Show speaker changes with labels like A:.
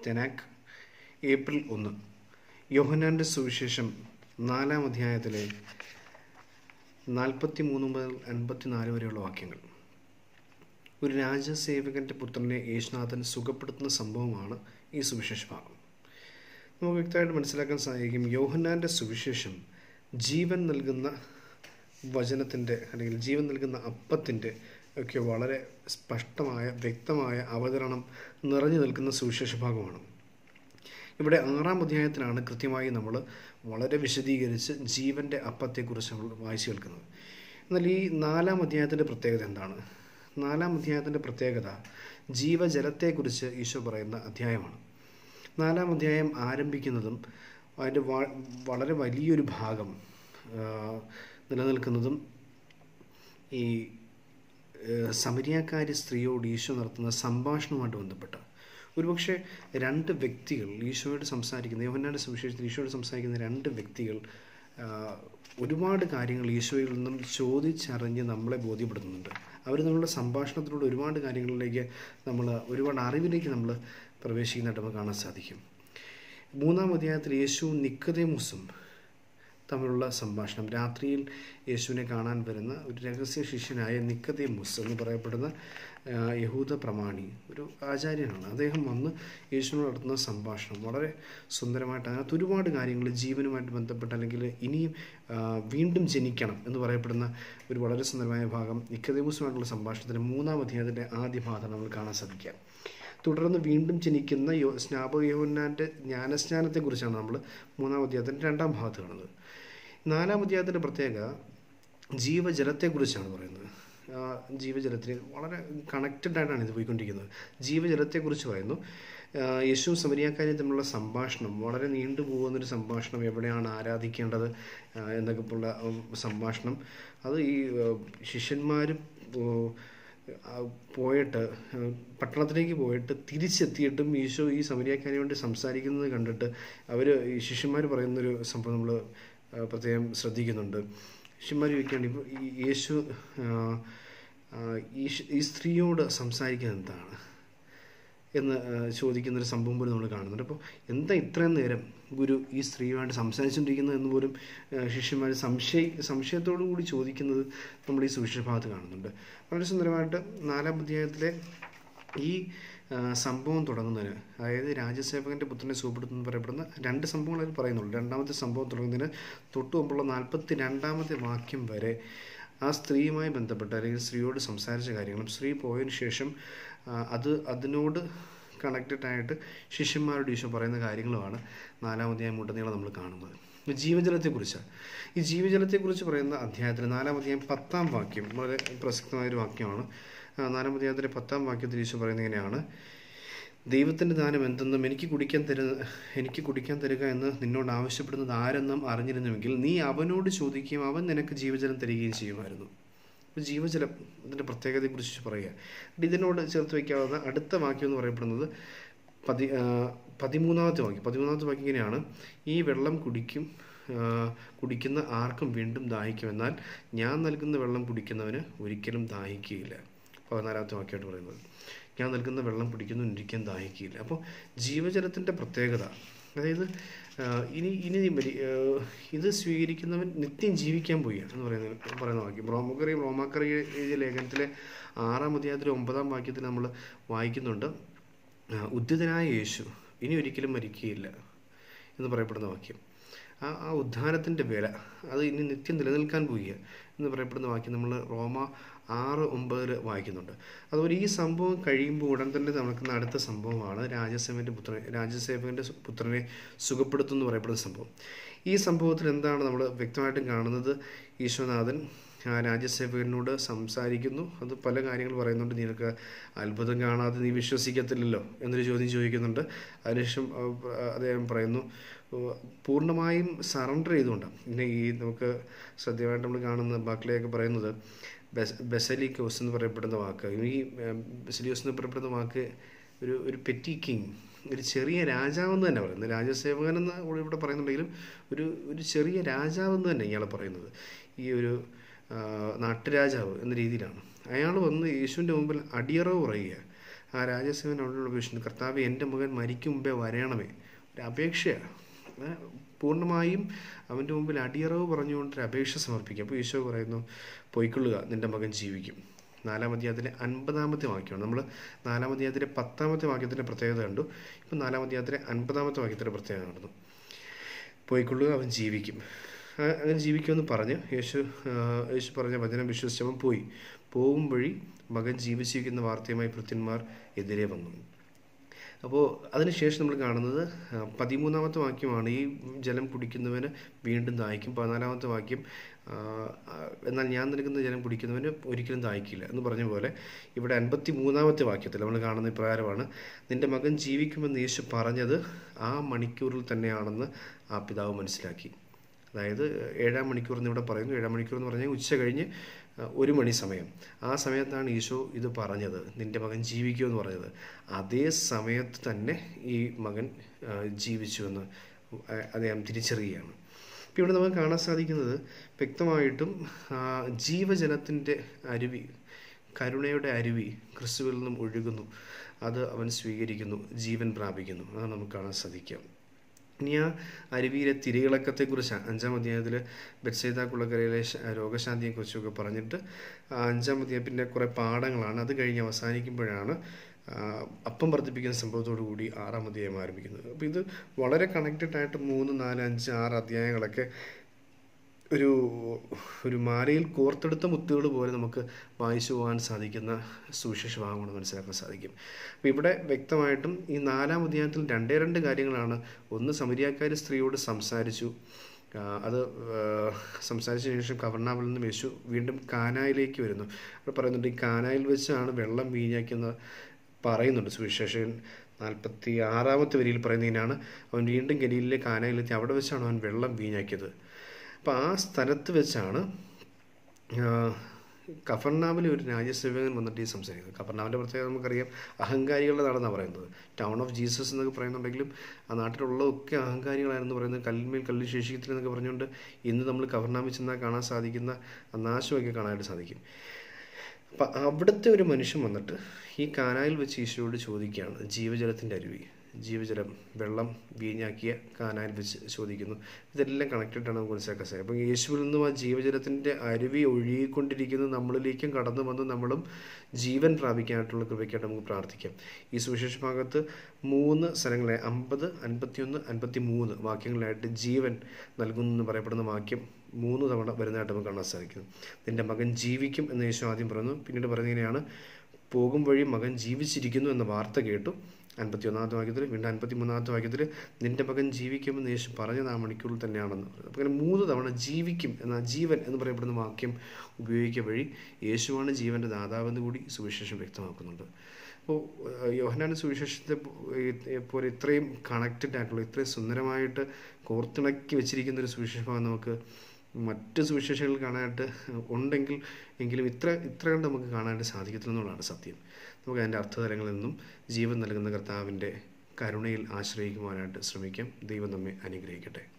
A: തെനാക്ക് April ഒന്ന് യോഹനാൻ്റെ സുവിശേഷം നാലാം അധ്യായത്തിലെ നാൽപ്പത്തി മൂന്ന് മുതൽ അൻപത്തിനാല് വരെയുള്ള വാക്യങ്ങൾ ഒരു രാജസേവകൻ്റെ പുത്രനെ യേശുനാഥൻ സുഖപ്പെടുത്തുന്ന സംഭവമാണ് ഈ സുവിശേഷ ഭാഗം നമുക്ക് വ്യക്തമായിട്ട് മനസ്സിലാക്കാൻ സാധിക്കും യോഹന്നാൻ്റെ സുവിശേഷം ജീവൻ നൽകുന്ന വചനത്തിൻ്റെ അല്ലെങ്കിൽ ജീവൻ നൽകുന്ന അപ്പത്തിൻ്റെ ഒക്കെ വളരെ സ്പഷ്ടമായ വ്യക്തമായ അവതരണം നിറഞ്ഞു നിൽക്കുന്ന സുവിശേഷ ഭാഗമാണ് ഇവിടെ ആറാം അധ്യായത്തിലാണ് കൃത്യമായി നമ്മൾ വളരെ വിശദീകരിച്ച് ജീവൻ്റെ അപ്പത്തെക്കുറിച്ച് നമ്മൾ വായിച്ചു കേൾക്കുന്നത് എന്നാൽ ഈ നാലാം അധ്യായത്തിൻ്റെ പ്രത്യേകത എന്താണ് നാലാം അധ്യായത്തിൻ്റെ പ്രത്യേകത ജീവജലത്തെക്കുറിച്ച് ഈശോ പറയുന്ന അധ്യായമാണ് നാലാം അധ്യായം ആരംഭിക്കുന്നതും അതിൻ്റെ വളരെ വലിയൊരു ഭാഗം നിലനിൽക്കുന്നതും ഈ സമരിയാക്കാരി സ്ത്രീയോട് ഈശോ നടത്തുന്ന സംഭാഷണവുമായിട്ട് ബന്ധപ്പെട്ട ഒരുപക്ഷെ രണ്ട് വ്യക്തികൾ ഈശോയോട് സംസാരിക്കുന്ന യോഹന്നാൻ്റെ സുവിശേഷത്തിൽ ഈശോയോട് സംസാരിക്കുന്ന രണ്ട് വ്യക്തികൾ ഒരുപാട് കാര്യങ്ങൾ ഈശോയിൽ നിന്നും ചോദിച്ചറിഞ്ഞ് നമ്മളെ ബോധ്യപ്പെടുത്തുന്നുണ്ട് അവർ നമ്മളുടെ സംഭാഷണത്തിലൂടെ ഒരുപാട് കാര്യങ്ങളിലേക്ക് നമ്മൾ ഒരുപാട് അറിവിലേക്ക് നമ്മൾ പ്രവേശിക്കുന്നതായിട്ട് നമുക്ക് കാണാൻ സാധിക്കും മൂന്നാം അധ്യായത്തിൽ യേശുവും നിക്കതേമുസും തമ്മിലുള്ള സംഭാഷണം രാത്രിയിൽ യേശുവിനെ കാണാൻ വരുന്ന ഒരു രഹസ്യ ശിഷ്യനായ നിക്കതേമുസ് എന്ന് പറയപ്പെടുന്ന യഹൂദ പ്രമാണി ഒരു ആചാര്യനാണ് അദ്ദേഹം വന്ന് യേശുവിനോട് നടത്തുന്ന സംഭാഷണം വളരെ സുന്ദരമായിട്ട് അതിനകത്ത് ഒരുപാട് കാര്യങ്ങൾ ജീവനുമായിട്ട് ബന്ധപ്പെട്ട് അല്ലെങ്കിൽ ഇനിയും വീണ്ടും ജനിക്കണം എന്ന് പറയപ്പെടുന്ന ഒരു വളരെ സുന്ദരമായ ഭാഗം നിക്കതേമുസുമായിട്ടുള്ള സംഭാഷണത്തിൻ്റെ മൂന്നാം അധ്യായത്തിൻ്റെ ആദ്യ ഭാഗം നമ്മൾ കാണാൻ സാധിക്കുക തുടർന്ന് വീണ്ടും ജനിക്കുന്ന യോ സ്നാപകയോന്നാൻ്റെ ജ്ഞാനസ്നാനത്തെക്കുറിച്ചാണ് നമ്മൾ മൂന്നാം അധ്യായത്തിൻ്റെ രണ്ടാം ഭാഗത്ത് കാണുന്നത് നാലാം അധ്യായത്തിൻ്റെ പ്രത്യേകത ജീവജലത്തെക്കുറിച്ചാണ് പറയുന്നത് ജീവജലത്തിന് വളരെ കണക്റ്റഡ് ആയിട്ടാണ് ഇത് പോയിക്കൊണ്ടിരിക്കുന്നത് ജീവജലത്തെക്കുറിച്ച് പറയുന്നു യേശു സമരിയാക്കാരി തമ്മിലുള്ള സംഭാഷണം വളരെ നീണ്ടു പോകുന്നൊരു സംഭാഷണം എവിടെയാണ് ആരാധിക്കേണ്ടത് എന്നൊക്കെ ഉള്ള സംഭാഷണം അത് ഈ ശിഷ്യന്മാരും പോയിട്ട് പട്ടണത്തിലേക്ക് പോയിട്ട് തിരിച്ചെത്തിയിട്ടും ഈശോ ഈ സമരിയാക്കാരി വേണ്ടി സംസാരിക്കുന്നത് കണ്ടിട്ട് അവർ ഈ ശിഷ്യന്മാർ പറയുന്നൊരു സംഭവം നമ്മൾ പ്രത്യേകം ശ്രദ്ധിക്കുന്നുണ്ട് ശിഷ്യന്മാർ ചോദിക്കുകയാണ് ഇപ്പോൾ ഈ യേശു ഈ ഈ സ്ത്രീയോട് സംസാരിക്കുന്നത് എന്താണ് എന്ന് ചോദിക്കുന്നൊരു സംഭവം പോലും നമ്മൾ കാണുന്നുണ്ട് അപ്പോൾ എന്താ ഇത്രയും നേരം ഗുരു ഈ സ്ത്രീയുമായിട്ട് സംസാരിച്ചുകൊണ്ടിരിക്കുന്നത് എന്ന് പോലും ശിഷ്യന്മാർ സംശയ സംശയത്തോടു കൂടി ചോദിക്കുന്നത് നമ്മൾ ഈ സുവിശേഷഭാഗത്ത് കാണുന്നുണ്ട് വളരെ സുന്ദരമായിട്ട് നാലാം അധ്യായത്തിലെ ഈ സംഭവം തുടങ്ങുന്നതിന് അതായത് രാജസേവകൻ്റെ പുത്രനെ സുഖപ്പെടുത്തുന്നു പറയപ്പെടുന്ന രണ്ട് സംഭവങ്ങൾ അതിൽ പറയുന്നുള്ളൂ രണ്ടാമത്തെ സംഭവം തുടങ്ങുന്നതിന് തൊട്ടു മുമ്പുള്ള നാൽപ്പത്തി രണ്ടാമത്തെ വാക്യം വരെ ആ സ്ത്രീയുമായി ബന്ധപ്പെട്ട അല്ലെങ്കിൽ സ്ത്രീയോട് സംസാരിച്ച കാര്യങ്ങളും സ്ത്രീ പോയതിനു ശേഷം അത് അതിനോട് കണക്റ്റഡ് ആയിട്ട് ശിഷ്യന്മാരോട് ഈശോ പറയുന്ന കാര്യങ്ങളുമാണ് നാലാം അധ്യായം ഉടനീളം നമ്മൾ കാണുന്നത് ജീവജലത്തെക്കുറിച്ചാണ് ഈ ജീവജലത്തെക്കുറിച്ച് പറയുന്ന അധ്യായത്തിൽ നാലാം അധ്യായം പത്താം വാക്യം വളരെ പ്രസക്തമായൊരു വാക്യമാണ് നാലാം അധ്യായത്തിൻ്റെ പത്താം വാക്യത്തിൽ ഈശോ പറയുന്നത് ഇങ്ങനെയാണ് ദൈവത്തിൻ്റെ ദാനം എന്തെന്നും എനിക്ക് കുടിക്കാൻ തരുന്ന എനിക്ക് കുടിക്കാൻ തരിക എന്ന് നിന്നോട് ആവശ്യപ്പെടുന്നത് ആരെന്നും അറിഞ്ഞിരുന്നുവെങ്കിൽ നീ അവനോട് ചോദിക്കുകയും അവൻ നിനക്ക് ജീവജലം തരികയും ചെയ്യുമായിരുന്നു അപ്പോൾ ജീവജലം ഇതിൻ്റെ പ്രത്യേകതയെക്കുറിച്ച് പറയുക ഇതിനോട് ചേർത്ത് വയ്ക്കാവുന്ന അടുത്ത വാക്യം എന്ന് പറയപ്പെടുന്നത് പതി പതിമൂന്നാമത്തെ വാക്യം പതിമൂന്നാമത്തെ വാക്യം ഇങ്ങനെയാണ് ഈ വെള്ളം കുടിക്കും കുടിക്കുന്ന ആർക്കും വീണ്ടും ദാഹിക്കും എന്നാൽ ഞാൻ നൽകുന്ന വെള്ളം കുടിക്കുന്നവന് ഒരിക്കലും ദാഹിക്കുകയില്ല പതിനാലാമത്തെ വാക്യമായിട്ട് പറയുന്നത് ഞാൻ നൽകുന്ന വെള്ളം കുടിക്കുന്നു ഒരിക്കലും ദാഹിക്കുകയില്ല അപ്പോൾ ജീവജലത്തിൻ്റെ പ്രത്യേകത അതായത് ഇനി ഇനി ഇത് സ്വീകരിക്കുന്നവൻ നിത്യം ജീവിക്കാൻ പോയി എന്ന് പറയുന്ന പറയുന്ന വാക്യം റോമക്കറി റോമാക്കറി എഴുതിയ ലേഖനത്തിലെ ആറാം അധ്യായത്തിലെ ഒമ്പതാം വാക്യത്തിൽ നമ്മൾ വായിക്കുന്നുണ്ട് ഉദ്ധിതനായ യേശു ഇനി ഒരിക്കലും മരിക്കുകയില്ല എന്ന് പറയപ്പെടുന്ന വാക്യം ആ ആ ഉദ്ധാനത്തിൻ്റെ വില അത് ഇനി നിത്യം നിലനിൽക്കാൻ പോവുക എന്ന് പറയപ്പെടുന്ന വാക്യം നമ്മൾ റോമ ആറ് ഒമ്പതിൽ വായിക്കുന്നുണ്ട് അതുപോലെ ഈ സംഭവം കഴിയുമ്പോൾ ഉടൻ തന്നെ നടക്കുന്ന അടുത്ത സംഭവമാണ് രാജസേവൻ്റെ പുത്രനെ രാജസേവകൻ്റെ പുത്രനെ സുഖപ്പെടുത്തുന്നു എന്ന് പറയപ്പെടുന്ന സംഭവം ഈ സംഭവത്തിൽ എന്താണ് നമ്മൾ വ്യക്തമായിട്ടും കാണുന്നത് ഈശ്വനാഥൻ ആ രാജ്യസേവകനോട് സംസാരിക്കുന്നു അത് പല കാര്യങ്ങൾ പറയുന്നുണ്ട് നിനക്ക് അത്ഭുതം കാണാതെ നീ വിശ്വസിക്കത്തില്ലല്ലോ എന്നൊരു ചോദ്യം ചോദിക്കുന്നുണ്ട് അതിനുശേഷം അദ്ദേഹം പറയുന്നു പൂർണ്ണമായും സറണ്ടർ ചെയ്തുകൊണ്ടാണ് പിന്നെ ഈ നമുക്ക് ശ്രദ്ധേയമായിട്ട് നമ്മൾ കാണുന്ന ബാക്കിലെയൊക്കെ പറയുന്നത് ബെസ് ബെസലിക്കോസ് എന്ന് പറയപ്പെടുന്ന വാക്ക് ഈ ബെസലിയോസ് എന്ന് പറയപ്പെടുന്ന വാക്ക് ഒരു ഒരു പെറ്റി കിങ് ഒരു ചെറിയ രാജാവെന്ന് തന്നെ പറയുന്നത് രാജസേവകൻ എന്ന് ഇവിടെ പറയുന്നുണ്ടെങ്കിലും ഒരു ഒരു ചെറിയ രാജാവെന്ന് തന്നെ ഇയാളെ പറയുന്നത് ഈ ഒരു നാട്ടുരാജാവ് എന്ന രീതിയിലാണ് അയാൾ വന്ന് യേശുവിൻ്റെ മുമ്പിൽ അടിയറവ് പറയുക ആ രാജസേവൻ അവനോട് അപേക്ഷിച്ചു കർത്താവ് എൻ്റെ മകൻ മരിക്കും മുമ്പേ വരയണമേ ഒരു അപേക്ഷയാണ് ഏ, പൂർണ്ണമായും അവൻ്റെ മുമ്പിൽ അടിയറവ് പറഞ്ഞുകൊണ്ടൊരു അപേക്ഷ സമർപ്പിക്കുക അപ്പോൾ ഈശോ പറയുന്നു പൊയ്ക്കൊള്ളുക നിൻ്റെ മകൻ ജീവിക്കും നാലാം അധ്യായത്തിലെ അൻപതാമത്തെ വാക്യമാണ് നമ്മൾ നാലാം അധ്യായത്തിലെ പത്താമത്തെ വാക്യത്തിൻ്റെ പ്രത്യേകത കണ്ടു ഇപ്പം നാലാം അധ്യായത്തിലെ അൻപതാമത്തെ വാക്യത്തിൻ്റെ പ്രത്യേകത കണ്ടു പോയിക്കൊള്ളുക അവൻ ജീവിക്കും ആ, അങ്ങനെ ജീവിക്കുമെന്ന് പറഞ്ഞ് യേശു ആ, യേശു പറഞ്ഞ വചനം വിശ്വസിച്ചവൻ പോയി പോകും വഴി മകൻ ജീവിച്ചിരിക്കുന്ന വാർത്തയുമായി ഭൃത്യന്മാർ എതിരെ വന്നു അപ്പോൾ അതിനുശേഷം നമ്മൾ കാണുന്നത് ആ, പതിമൂന്നാമത്തെ വാക്യമാണ് ഈ ജലം കുടിക്കുന്നവന് വീണ്ടും ദാഹിക്കും പതിനാലാമത്തെ വാക്യം ആ, ആ, എന്നാൽ ഞാൻ നൽകുന്ന ജലം കുടിക്കുന്നവന് ഒരിക്കലും ദാഹിക്കില്ല എന്ന് പറഞ്ഞ പോലെ ഇവിടെ അൻപത്തി മൂന്നാമത്തെ വാക്യത്തിൽ നമ്മൾ കാണുന്ന ഇപ്രകാരമാണ് നിന്റെ മകൻ ജീവിക്കുമെന്ന് യേശു പറഞ്ഞത് ആ മണിക്കൂറിൽ തന്നെയാണെന്ന് ആ പിതാവ് മനസ്സിലാക്കി അതായത് ഏഴാം മണിക്കൂർ എന്ന് ഇവിടെ പറയുന്നു ഏഴാം മണിക്കൂർ എന്ന് പറഞ്ഞാൽ ഉച്ച കഴിഞ്ഞ് ആ, ഒരു മണി സമയം ആ സമയത്താണ് ഈശോ ഇത് പറഞ്ഞത് നിന്റെ മകൻ ജീവിക്കുമെന്ന് പറഞ്ഞത് അതേ സമയത്ത് തന്നെ ഈ മകൻ ആ, ജീവിച്ചു എന്ന് ആ, അദ്ദേഹം തിരിച്ചറിയുകയാണ് അപ്പോൾ ഇവിടെ നമുക്ക് കാണാൻ സാധിക്കുന്നത് വ്യക്തമായിട്ടും ആ, ജീവജലത്തിൻ്റെ അരുവി കരുണയുടെ അരുവി ക്രിസ്തുവിൽ നിന്നും ഒഴുകുന്നു അത് അവൻ സ്വീകരിക്കുന്നു ജീവൻ പ്രാപിക്കുന്നു അത് നമുക്ക് കാണാൻ സാധിക്കാം ഇനി ആ അരുവിയിലെ തിരയിളക്കത്തെക്കുറിച്ച് അഞ്ചാം അധ്യായത്തിൽ ബെത്സൈദ കുളക്കരയിലെ ശ- രോഗശാന്തിയെക്കുറിച്ചൊക്കെ പറഞ്ഞിട്ട് ആ അഞ്ചാം അധ്യായം പിന്നെ കുറേ പാഠങ്ങളാണ് അത് കഴിഞ്ഞ് അവസാനിക്കുമ്പോഴാണ് ആ, അപ്പം വർദ്ധിപ്പിക്കുന്ന സംഭവത്തോടു കൂടി ആറാം അധ്യായം ആരംഭിക്കുന്നത് അപ്പോൾ ഇത് വളരെ കണക്റ്റഡ് ആയിട്ട് മൂന്ന് നാല് അഞ്ച് ആറ് അധ്യായങ്ങളൊക്കെ ഒരു ഒരു മാലയിൽ കോർത്തെടുത്ത മുത്തുകൾ പോലെ നമുക്ക് വായിച്ചു പോകാൻ സാധിക്കുന്ന സുവിശേഷ ഭാഗമാണ് മനസ്സിലാക്കാൻ സാധിക്കും അപ്പോൾ ഇവിടെ വ്യക്തമായിട്ടും ഈ നാലാം അധ്യായത്തിൽ രണ്ടേ രണ്ട് കാര്യങ്ങളാണ് ഒന്ന് സമരിയാക്കാരി സ്ത്രീയോട് സംസാരിച്ചു ആ, അത് ആ, സംസാരിച്ച ശേഷം കവർണാവിൽ നിന്നും യേശു വീണ്ടും കാനായിലേക്ക് വരുന്നു അവിടെ പറയുന്നുണ്ട് ഈ കാനായിൽ വെച്ചാണ് വെള്ളം വീഞ്ഞാക്കുന്ന പറയുന്നുണ്ട് സുവിശേഷൻ നാൽപ്പത്തി ആറാമത്തെ വരിയിൽ പറയുന്നതിനാണ് അവൻ വീണ്ടും ഗലീലിലെ കാനായിലെത്തി അവിടെ വെച്ചാണ് അവൻ വെള്ളം വീഞ്ഞാക്കിയത് അപ്പോൾ ആ സ്ഥലത്ത് വെച്ചാണ് ആ, കഫർനാമിലെ ഒരു രാജ്യസേവകൻ വന്നിട്ട് ഈ സംസാരിക്കുന്നത് കഫർനാമിൻ്റെ പ്രത്യേകത നമുക്കറിയാം അഹങ്കാരികളുടെ നാടെന്നാണ് പറയുന്നത് ടൗൺ ഓഫ് ജീസസ് എന്നൊക്കെ പറയുന്നുണ്ടെങ്കിലും ആ നാട്ടിലുള്ളതൊക്കെ അഹങ്കാരികളായിരുന്നു പറയുന്നത് കല്ലിന്മേൽ കല്ല് ശേഷിക്കത്തില്ല എന്നൊക്കെ പറഞ്ഞുകൊണ്ട് ഇന്ന് നമ്മൾ കഫർനാമിൽ ചെന്നാൽ കാണാൻ സാധിക്കുന്ന ആ നാശമൊക്കെ കാണാനായിട്ട് സാധിക്കും അപ്പം അവിടുത്തെ ഒരു മനുഷ്യൻ വന്നിട്ട് ഈ കാനായിൽ വെച്ച് ഈശോയോട് ചോദിക്കുകയാണ് ജീവജലത്തിൻ്റെ അരുവി ജീവജലം വെള്ളം വീഞ്ഞാക്കിയ കാനായിൽ വെച്ച് ചോദിക്കുന്നു ഇതെല്ലാം കണക്റ്റഡ് ആണ് നമുക്ക് മനസ്സിലാക്കാൻ സാധിക്കും അപ്പം യേശുവിൽ നിന്നും ആ ജീവജലത്തിൻ്റെ അരുവി ഒഴുകിക്കൊണ്ടിരിക്കുന്ന നമ്മളിലേക്കും കടന്നു വന്ന് നമ്മളും ജീവൻ പ്രാപിക്കാനായിട്ടുള്ള കൃപയ്ക്കായിട്ട് നമുക്ക് പ്രാർത്ഥിക്കാം ഈ സുവിശേഷ ഭാഗത്ത് മൂന്ന് സ്ഥലങ്ങളെ അമ്പത് അൻപത്തിയൊന്ന് അൻപത്തി മൂന്ന് വാക്യങ്ങളായിട്ട് ജീവൻ നൽകുന്നു എന്ന് പറയപ്പെടുന്ന വാക്യം മൂന്ന് തവണ വരുന്നതായിട്ട് നമുക്ക് കാണാൻ സാധിക്കുന്നു നിന്റെ മകൻ ജീവിക്കും എന്ന് യേശു ആദ്യം പറയുന്നു പിന്നീട് പറയുന്നതിനെയാണ് പോകും വഴി മകൻ ജീവിച്ചിരിക്കുന്നു എന്ന വാർത്ത കേട്ടു അൻപത്തി ഒന്നാമത്തെ വാക്യത്തിൽ വീണ്ടും അൻപത്തി മൂന്നാമത്തെ വാക്യത്തിൽ നിന്റെ മകൻ ജീവിക്കുമെന്ന് യേശു പറഞ്ഞത് ആ മണിക്കൂറിൽ തന്നെയാണെന്ന് പറയുന്നത് അപ്പോൾ അങ്ങനെ മൂന്ന് തവണ ജീവിക്കും എന്ന ജീവൻ എന്ന് പറയപ്പെടുന്ന വാക്യം ഉപയോഗിക്കുക വഴി യേശുവാണ് ജീവൻ്റെ ദാതാവെന്ന് കൂടി സുവിശേഷം വ്യക്തമാക്കുന്നുണ്ട് അപ്പോൾ യോഹനാന സുവിശേഷത്തെ പോ- ഈ- പോലെ ഇത്രയും കണക്റ്റഡ് ആയിട്ടുള്ള ഇത്രയും സുന്ദരമായിട്ട് കോർത്തിണക്കി വെച്ചിരിക്കുന്ന ഒരു സുവിശേഷമാണ് നമുക്ക് മറ്റ് സുവിശേഷങ്ങൾ കാണാനായിട്ട് ഉണ്ടെങ്കിൽ എങ്കിലും ഇത്ര ഇത്ര കണ്ട് നമുക്ക് കാണാനായിട്ട് സാധിക്കത്തില്ല എന്നുള്ളതാണ് സത്യം നമുക്ക് അതിൻ്റെ അർത്ഥതലങ്ങളിൽ നിന്നും ജീവൻ നൽകുന്ന കർത്താവിൻ്റെ കരുണയിൽ ആശ്രയിക്കുവാനായിട്ട് ശ്രമിക്കാം ദൈവം നമ്മെ അനുഗ്രഹിക്കട്ടെ